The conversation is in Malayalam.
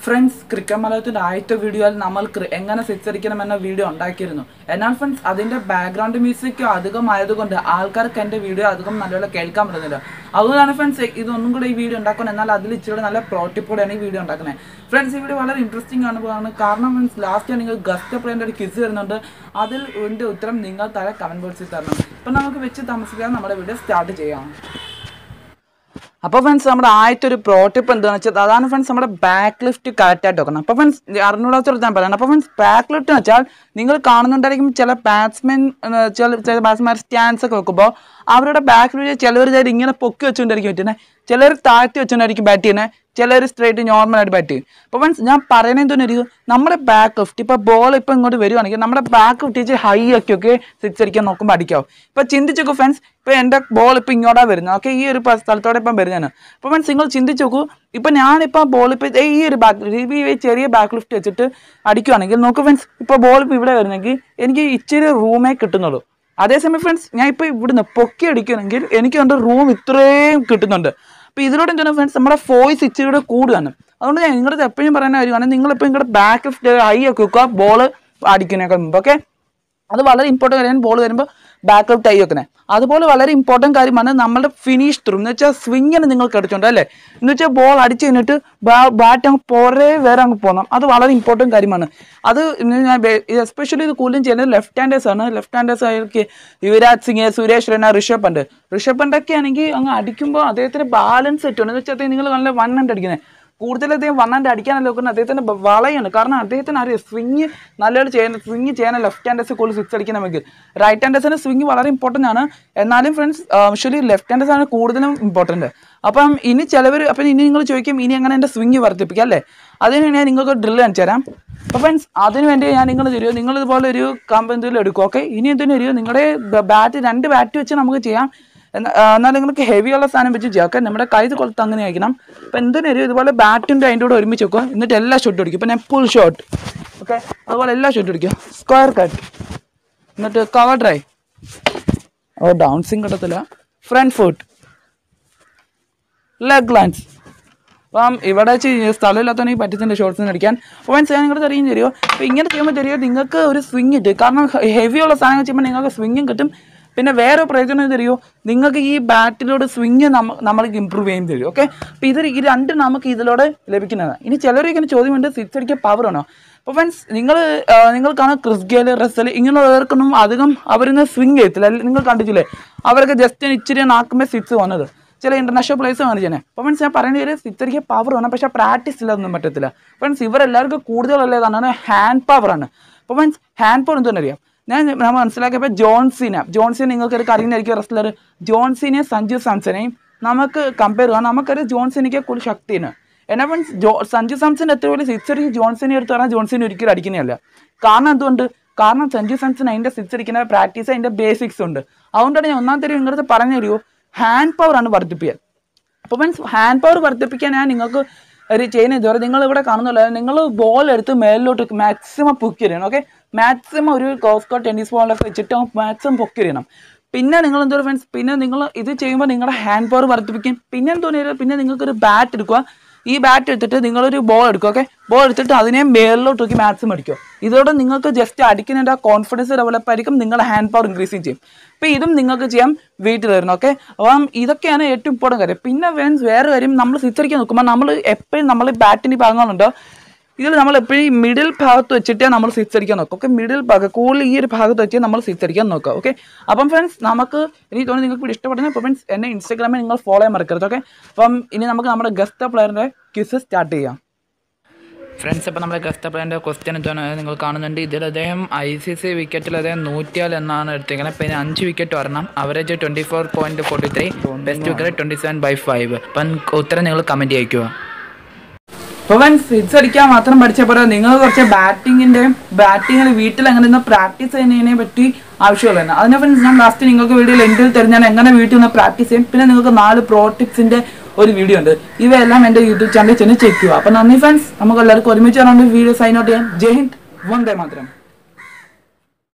ഫ്രണ്ട്സ് ക്രിക്കറ്റ് മലയാളത്തിൻ്റെ ആദ്യത്തെ വീഡിയോയിൽ നമ്മൾ ക്രി- എങ്ങനെ സിക്സ് അടിക്കണമെന്ന വീഡിയോ ഉണ്ടാക്കിയിരുന്നു എന്നാൽ ഫ്രണ്ട്സ് അതിൻ്റെ ബാക്ക്ഗ്രൗണ്ട് മ്യൂസിക് അധികമായതുകൊണ്ട് ആൾക്കാർക്ക് എൻ്റെ വീഡിയോ അധികം നല്ലപോലെ കേൾക്കാൻ പറ്റുന്നില്ല അതുകൊണ്ടാണ് ഫ്രണ്ട്സ് ഇതൊന്നും കൂടെ ഈ വീഡിയോ ഉണ്ടാക്കുന്നത് എന്നാൽ അതിൽ ഇച്ചിരി നല്ല പ്രോട്ടിപ്പോടെയാണ് ഈ വീഡിയോ ഉണ്ടാക്കുന്നത് ഫ്രണ്ട്സ് ഈ വീഡിയോ വളരെ ഇൻട്രസ്റ്റിംഗ് ആണ് കാരണം ഫ്രണ്ട്സ് ലാസ്റ്റ് നിങ്ങൾ ഗസ്റ്റ് പ്ലേൻ്റെ ഒരു കിസ് വരുന്നുണ്ട് അതിൽ എൻ്റെ ഉത്തരം നിങ്ങൾ താഴെ കമൻറ്റ് ബോക്സിൽ തരണം അപ്പം നമുക്ക് വെച്ച് താമസിക്കാതെ നമ്മുടെ വീഡിയോ സ്റ്റാർട്ട് ചെയ്യാം അപ്പോൾ ഫ്രണ്ട്സ് നമ്മുടെ ആദ്യത്തെ ഒരു പ്രോട്ടിപ്പ് എന്താണെന്ന് വെച്ചാൽ അതാണ് ഫ്രണ്ട്സ് നമ്മുടെ ബാക്ക് ലിഫ്റ്റ് കറക്റ്റായിട്ട് വെക്കണം അപ്പോൾ ഫ്രണ്ട്സ് അറിഞ്ഞൂടാത്തോട് ഞാൻ പറയണം അപ്പോൾ ഫ്രണ്ട്സ് ബാക്ക് ലിഫ്റ്റ് എന്ന് വെച്ചാൽ നിങ്ങൾ കാണുന്നുണ്ടായിരിക്കും ചില ബാറ്റ്സ്മെൻ ചില ചില ബാറ്റ്സ്മാർ സ്റ്റാൻസ് ഒക്കെ വെക്കുമ്പോൾ അവരുടെ ബാക്ക് ലിഫ്റ്റ് ചിലവർ ചിലർ ഇങ്ങനെ പൊക്കി വെച്ചുകൊണ്ടായിരിക്കും പറ്റുന്നത് ചിലർ താഴ്ത്തി വെച്ചുകൊണ്ടായിരിക്കും ബാറ്റ് ചെയ്യുന്നത് ചിലർ സ്ട്രേറ്റ് നോർമലായിട്ട് ബാറ്റ് ചെയ്യും അപ്പോൾ ഫ്രണ്ട്സ് ഞാൻ പറയുന്നത് എന്തെന്നൊരു നമ്മുടെ ബാക്ക് ലിഫ്റ്റ് ഇപ്പോൾ ബോൾ ഇപ്പോൾ ഇങ്ങോട്ട് വരുവാണെങ്കിൽ നമ്മുടെ ബാക്ക് ലിഫ്റ്റ് വെച്ച് ഹൈ ഒക്കെ ഒക്കെ സിക്സ് അടിക്കാൻ നോക്കുമ്പോൾ അടിക്കാവും ഇപ്പോൾ ചിന്തിച്ചോക്കൂ ഫ്രണ്ട്സ് ഇപ്പോൾ എൻ്റെ ബോൾ ഇപ്പോൾ ഇങ്ങോട്ടാ വരുന്നത് ഓക്കെ ഈ ഒരു പ- സ്ഥലത്തോടെ ഇപ്പം വരുന്നതാണ് അപ്പോൾ ഫ്രണ്ട്സ് നിങ്ങൾ ചിന്തിച്ച് നോക്കൂ ഇപ്പോൾ ഞാനിപ്പോൾ ബോൾ ഇപ്പോൾ ഈ ഒരു ബാക്ക് ഈ ചെറിയ ബാക്ക് ലിഫ്റ്റ് വെച്ചിട്ട് അടിക്കുവാണെങ്കിൽ നോക്കൂ ഫ്രണ്ട്സ് ഇപ്പോൾ ബോൾ ഇപ്പോൾ ഇവിടെ വരുന്നെങ്കിൽ എനിക്ക് ഇച്ചിരി റൂമേ കിട്ടുന്നുള്ളൂ അതേസമയം ഫ്രണ്ട്സ് ഞാൻ ഇപ്പോൾ ഇവിടുന്ന് പൊക്കി അടിക്കുകയാണെങ്കിൽ എനിക്ക് എൻ്റെ റൂം ഇത്രയും കിട്ടുന്നുണ്ട് അപ്പോൾ ഇതിലൂടെ എന്താണ് ഫ്രണ്ട്സ് നമ്മുടെ ഫോയ്സ് ഇച്ചിരി കൂടെ കൂടുകയാണ് അതുകൊണ്ട് ഞാൻ നിങ്ങളുടെ എപ്പോഴും പറയുന്ന കാര്യമാണ് നിങ്ങളിപ്പോൾ നിങ്ങളുടെ ബാക്ക് ലിഫ്റ്റ് ഹൈ ഒക്കെ വെക്കുക ബോൾ അടിക്കുന്നതിനൊക്കെ മുമ്പ് ഓക്കെ അത് വളരെ ഇമ്പോർട്ടൻ്റ് കാര്യമാണ് ബോൾ വരുമ്പോൾ ബാക്ക് ഔട്ട് ടൈ വെക്കുന്നത് അതുപോലെ വളരെ ഇമ്പോർട്ടൻ്റ് കാര്യമാണ് നമ്മുടെ ഫിനിഷ് ത്രൂ എന്ന് വെച്ചാൽ സ്വിങ്ങിന് നിങ്ങൾക്ക് അടിച്ചോണ്ട് അല്ലേ എന്ന് വെച്ചാൽ ബോൾ അടിച്ചു കഴിഞ്ഞിട്ട് ബാറ്റ് അങ്ങ് പുറേ വേറെ അങ്ങ് പോകണം അത് വളരെ ഇമ്പോർട്ടൻ്റ് കാര്യമാണ് അത് ഞാൻ എസ്പെഷ്യലി ഇത് കൂടുതലും ചെയ്യുന്നത് ലെഫ്റ്റ് ഹാൻഡേഴ്സ് ആണ് ലെഫ്റ്റ് ഹാൻഡേഴ്സ് ആയിരിക്കും യുവരാജ് സിംഗ് സുരേഷ് റെന ഋഷഭ് പണ്ട് ഋഷഭ് പണ്ടൊക്കെ ആണെങ്കിൽ അങ്ങ് അടിക്കുമ്പോൾ അദ്ദേഹത്തിന് ബാലൻസ് കിട്ടും എന്ന് വെച്ചാൽ നിങ്ങൾ നല്ല വൺ ഹണ്ട് അടിക്കുന്നത് കൂടുതൽ അദ്ദേഹം വണ്ണാണ്ട് അടിക്കാനല്ല നോക്കുന്നത് അദ്ദേഹത്തിന്റെ ബ- വളയാണ് കാരണം അദ്ദേഹത്തിന് അറിയാം സ്വിങ് നല്ലപോലെ ചെയ്യാൻ സ്വിങ് ചെയ്യാൻ ലെഫ്റ്റ് ഹാൻഡേഴ്സ് കൂടുതൽ സിക്സ് അടിക്കണമെങ്കിൽ റൈറ്റ് ഹാൻഡേഴ്സിന് സ്വിങ് വളരെ ഇമ്പോർട്ടൻ്റ് ആണ് എന്നാലും ഫ്രണ്ട്സ് ആക്ച്വലി ലെഫ്റ്റ് ഹാൻഡേഴ്സ് ആണ് കൂടുതലും ഇമ്പോർട്ടൻ്റ് അപ്പം ഇനി ചിലവർ അപ്പം ഇനി നിങ്ങൾ ചോദിക്കും ഇനി എങ്ങനെ എൻ്റെ സ്വിങ് വർദ്ധിപ്പിക്കാം അല്ലേ അതിന് ഞാൻ നിങ്ങൾക്ക് ഡ്രില്ല് കാണിച്ചു തരാം അപ്പോൾ ഫ്രണ്ട്സ് അതിന് വേണ്ടി ഞാൻ നിങ്ങൾ തരുമോ നിങ്ങൾ ഇതുപോലെ ഒരു കമ്പ് എന്തെങ്കിലും എടുക്കും ഓക്കെ ഇനി എന്തിനു തരുമോ നിങ്ങളുടെ ബാറ്റ് രണ്ട് ബാറ്റ് വെച്ച് നമുക്ക് ചെയ്യാം എന്നാ- ആ, എന്നാൽ നിങ്ങൾക്ക് ഹെവി ഉള്ള സാധനം വെച്ച് ചെയ്യാം ഓക്കെ നമ്മുടെ കൈ കൊളുത്ത് അങ്ങനെ ആയിരിക്കണം അപ്പം എന്തിനും ഇതുപോലെ ബാറ്റിൻ്റെ അതിൻ്റെ കൂടെ ഒരുമിച്ച് വെക്കുക എന്നിട്ട് എല്ലാ ഷോട്ടും അടിക്കും ഇപ്പം ഞാൻ ഫുൾ ഷോട്ട് ഓക്കെ അതുപോലെ എല്ലാ ഷോട്ടും അടിക്കുക സ്ക്വയർ കട്ട് എന്നിട്ട് കവർ ഡ്രൈ ഓ ഡൗൺസിങ് കിട്ടത്തില്ല ഫ്രണ്ട് ഫുട്ട് ലെഗ് ലൈൻസ് അപ്പം ഇവിടെ വെച്ച് സ്ഥലമില്ലാത്തവണെങ്കിൽ പറ്റത്തിൻ്റെ ഷോർട്സ് അടിക്കാൻ അപ്പോൾ മനസ്സിലായി നിങ്ങളുടെ തെറിയും തരുമോ അപ്പോൾ ഇങ്ങനെ ചെയ്യുമ്പോൾ തരുമോ നിങ്ങൾക്ക് ഒരു സ്വിങ് കിട്ടും കാരണം ഹെവി ഉള്ള സാധനങ്ങൾ ചെയ്യുമ്പോൾ നിങ്ങൾക്ക് സ്വിങ്ങും കിട്ടും പിന്നെ വേറെ പ്രയോജനം തരുമോ നിങ്ങൾക്ക് ഈ ബാറ്റിലൂടെ സ്വിങ് നമ്മ നമ്മൾക്ക് ഇമ്പ്രൂവ് ചെയ്യും തരും ഓക്കെ അപ്പോൾ ഇത് ഈ രണ്ട് നമുക്ക് ഇതിലൂടെ ലഭിക്കുന്നതാണ് ഇനി ചിലർ ഇങ്ങനെ ചോദ്യമുണ്ട് സിക്സ് അടിക്കാൻ പവർ ആണോ അപ്പോൾ ഫ്രണ്ട്സ് നിങ്ങൾ നിങ്ങൾക്കാണ് ക്രിസ് ഗേല് റസൽ ഇങ്ങനെയുള്ളവർക്കൊന്നും അധികം അവരൊന്നും സ്വിങ് ചെയ്യത്തില്ല അല്ലെ- നിങ്ങൾ കണ്ടിട്ടില്ലേ അവരൊക്കെ ജസ്റ്റ് ഇച്ചിരി നാക്കുമ്പോൾ സിക്സ് വന്നത് ചില ഇന്റർനാഷണൽ പ്ലേസ് കാണിച്ചേ അപ്പോൾ ഫ്രണ്ട്സ് ഞാൻ പറയുന്നത് ഒരു സിക്സറിക്ക് പവർ വേണം പക്ഷേ പ്രാക്ടീസ് ഇല്ലാതൊന്നും പറ്റത്തില്ല ഫ്രണ്ട്സ് ഇവരെല്ലാവർക്കും കൂടുതലുള്ളതാണ് ഹാൻഡ് പവർ ആണ് അപ്പോൾ ഫ്രണ്ട്സ് ഹാൻഡ് പവർ എന്തെന്ന് അറിയാം ഞാൻ നമ്മൾ മനസ്സിലാക്കിയപ്പോൾ ജോൺസിന ജോൺസിനെ നിങ്ങൾക്ക് ഒരു അറിയുന്നതായിരിക്കും റെസ്ലർ ജോൺസിനെയും സഞ്ജു സാംസനെയും നമുക്ക് കമ്പയർ ചെയ്യാം നമുക്കൊരു ജോൺസിനിക്ക് കൂടുതൽ ശക്തിയാണ് എന്നാ മീൻസ് ജോ സഞ്ജു സാംസൺ എത്ര വലിയ സിക്സ് അടിക്കും ജോൺസിനെ എടുത്ത് പറഞ്ഞാൽ ജോൺസിനെ ഒരിക്കലും അടിക്കുന്നതല്ല കാരണം എന്തുകൊണ്ട് കാരണം സഞ്ജു സാംസൺ അതിൻ്റെ സിക്സ് അടിക്കുന്ന പ്രാക്ടീസ് അതിൻ്റെ ബേസിക്സ് ഉണ്ട് അതുകൊണ്ടാണ് ഞാൻ ഒന്നാം തരം നിങ്ങളുടെ പറഞ്ഞു തരുമോ ഹാൻഡ് പവർ ആണ് വർദ്ധിപ്പിക്കുക അപ്പോൾ മീൻസ് ഹാൻഡ് പവർ വർദ്ധിപ്പിക്കാൻ ഞാൻ നിങ്ങൾക്ക് ഒരു ചെയ്യുന്ന ഇതുവരെ നിങ്ങൾ ഇവിടെ കാണുന്നില്ല നിങ്ങൾ ബോൾ എടുത്ത് മേലിലോട്ട് മാക്സിമം പൊക്കിയറിയണം ഓക്കെ മാക്സിമം ഒരു കോസ്കോ ടെന്നീസ് ബോളൊക്കെ വെച്ചിട്ട് മാക്സിമം പൊക്കിയറിയണം പിന്നെ നിങ്ങൾ എന്തോ ഫ്രണ്ട്സ് പിന്നെ നിങ്ങൾ ഇത് ചെയ്യുമ്പോൾ നിങ്ങളുടെ ഹാൻഡ് പവർ വർദ്ധിപ്പിക്കും പിന്നെ എന്തോ പിന്നെ നിങ്ങൾക്കൊരു ബാറ്റ് എടുക്കുക ഈ ബാറ്റ് എടുത്തിട്ട് നിങ്ങളൊരു ബോൾ എടുക്കുക ഓക്കെ ബോൾ എടുത്തിട്ട് അതിനെ മേളിലോട്ട് നോക്കി മാക്സിമം അടിക്കുക ഇതോടെ നിങ്ങൾക്ക് ജസ്റ്റ് അടിക്കുന്നതിൻ്റെ ആ കോൺഫിഡൻസ് ഡെവലപ്പ് ആയിരിക്കും നിങ്ങളുടെ ഹാൻഡ് പവർ ഇൻക്രീസിങ് ചെയ്യും അപ്പോൾ ഇതും നിങ്ങൾക്ക് ചെയ്യാം വീട്ടിൽ വരുന്നു ഓക്കെ അപ്പം ഇതൊക്കെയാണ് ഏറ്റവും ഇമ്പോർട്ടൻറ്റ് കാര്യം പിന്നെ വേറെ വേറെ കാര്യം നമ്മൾ സിത്തറിക്കാൻ നോക്കുമ്പോൾ നമ്മൾ എപ്പോഴും നമ്മൾ ബാറ്റിൻ്റെ ഭാഗങ്ങളുണ്ടോ ഇതിൽ നമ്മൾ എപ്പോഴും മിഡിൽ ഭാഗത്ത് വെച്ചിട്ടേ നമ്മൾ സിക്സ് അടിക്കാൻ നോക്കും ഓക്കെ മിഡിൽ ഭാഗം കൂടുതൽ ഈ ഒരു ഭാഗത്ത് വെച്ച് നമ്മൾ സിക്സ് അടിക്കാൻ നോക്കുക ഓക്കെ അപ്പം ഫ്രണ്ട്സ് നമുക്ക് എനിക്ക് തോന്നുന്നു നിങ്ങൾക്ക് ഇവിടെ ഇഷ്ടപ്പെടുന്നത് അപ്പോൾ ഫ്രണ്ട്സ് എന്നെ ഇൻസ്റ്റാഗ്രാമിൽ നിങ്ങൾ ഫോളോ ചെയ്യാൻ മറക്കരുത് ഓക്കെ അപ്പം ഇനി നമുക്ക് നമ്മുടെ ഗസ്റ്റ് പ്ലെയറിൻ്റെ ക്വിസ് സ്റ്റാർട്ട് ചെയ്യാം ഫ്രണ്ട്സ് അപ്പോൾ നമ്മുടെ കസ്റ്റപ്പറിൻ്റെ ക്വസ്റ്റ്യൻ എന്താണ് നിങ്ങൾ കാണുന്നുണ്ട് ഇതിൽ അദ്ദേഹം ഐ സി സി വിക്കറ്റിൽ അദ്ദേഹം നൂറ്റിയാൽ എന്നാണ് എടുത്തിരിക്കുന്നത് പിന്നെ അഞ്ച് വിക്കറ്റ് വരണം average twenty four point forty three best wicket twenty seven by five അപ്പം ഉത്തരം നിങ്ങൾ കമൻറ്റ് അയക്കുക അപ്പോൾ വൻ സിക്സ് അടിക്കാൻ മാത്രം പഠിച്ചാൽ പോരാ നിങ്ങൾ കുറച്ച് ബാറ്റിങ്ങിൻ്റെയും ബാറ്റിങ്ങിന് വീട്ടിൽ അങ്ങനെ നിന്ന് പ്രാക്ടീസ് ചെയ്യുന്നതിനെ പറ്റി ആവശ്യമുള്ളതാണ് അതിനെ ഫ്രണ്ട്സ് ഞാൻ ലാസ്റ്റ് നിങ്ങൾക്ക് വീഡിയോയിൽ എൻഡിൽ തരും ഞാൻ എങ്ങനെ വീട്ടിൽ നിന്ന് പ്രാക്ടീസ് ചെയ്യും പിന്നെ നിങ്ങൾക്ക് നാല് പ്രോ ടിപ്സിൻ്റെ ഒരു വീഡിയോ ഉണ്ട് ഇവയെല്ലാം എൻ്റെ യൂട്യൂബ് ചാനലിൽ ചെന്ന് ചെക്ക് ചെയ്യുക അപ്പോൾ നന്ദി ഫ്രണ്ട്സ് നമുക്ക് എല്ലാവർക്കും ഒരുമിച്ച് വീഡിയോ സൈൻ ഔട്ട് ചെയ്യാം ജയ് ഹിന്ദ് വന്ദേ മാത്രം